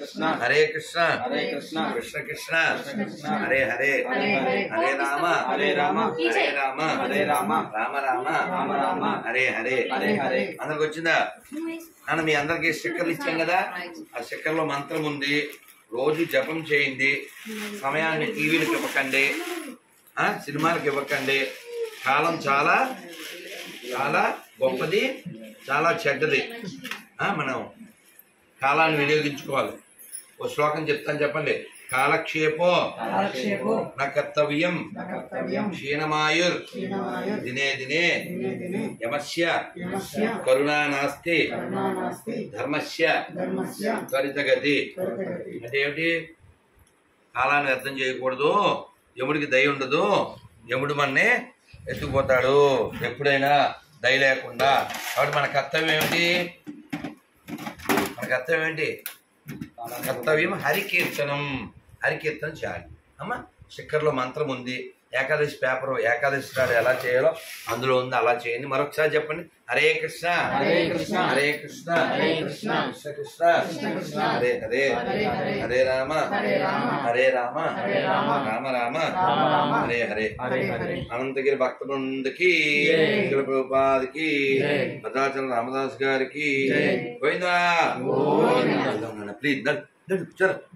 కృష్ణ హరే కృష్ణ హరే కృష్ణ కృష్ణ కృష్ణ కృష్ణ హరే హరే హరే హరే. హరే రామ హరే రామ హరే రామ హరే రామ రామ రామ రామ రామ హరే హరే హరే హరే అందరికి వచ్చిందా అన్న మీ అందరికి స్టిక్కర్లు ఇచ్చాం కదా ఆ స్టిక్కర్ లో మంత్రం ఉంది రోజు జపం చేయండి సమయాన్ని టీవీలకు ఇవ్వకండి ఆ సినిమాలకు ఇవ్వకండి కాలం చాలా చాలా గొప్పది చాలా చెడ్డది ఆ, మనం కాలాన్ని వినియోగించుకోవాలి ఓ శ్లోకం చెప్తాను చెప్పండి కాలక్షేపో కాలక్షేపో నా కర్తవ్యం కర్తవ్యం క్షీణమాయుర్ క్షీణమాయుర్ దినే దినే దినే దినే యమస్య యమస్య కరుణా నాస్తి కరుణా నాస్తి ధర్మస్య ధర్మస్య త్వరితగతి త్వరితగతి. అంటే ఏమిటి కాలాన్ని వ్యర్థం చేయకూడదు యముడికి దయ ఉండదు యముడు మన్నే ఎత్తుకుపోతాడు ఎప్పుడైనా దయ లేకుండా కాబట్టి మన కర్తవ్యం ఏమిటి మన కర్తవ్యం ఏంటి కర్తవ్యం హరికీర్తనం హరికీర్తనం చేయాలి అమ్మ స్టిక్కర్లో మంత్రం ఉంది ఏకాదశి పేపర్ ఏకాదశి నాడు ఎలా చేయాలో అందులో ఉంది అలా చేయండి మరొకసారి చెప్పండి హరే కృష్ణ హరే కృష్ణ హరే కృష్ణ హరే కృష్ణ కృష్ణ కృష్ణ కృష్ణ కృష్ణ హరే హరే హరే హరే హరే రామ హరే రామ హరే రామ హరే రామ రామ రామ రామ రామ హరే హరే హరే హరే అనంతగిరి భక్త బృందకి జై. శిల ప్రభుపాదికి జై. భద్రాచల రామదాస్ గారికి జై. పోయిందా గోవిందా. ప్లీజ్ చల్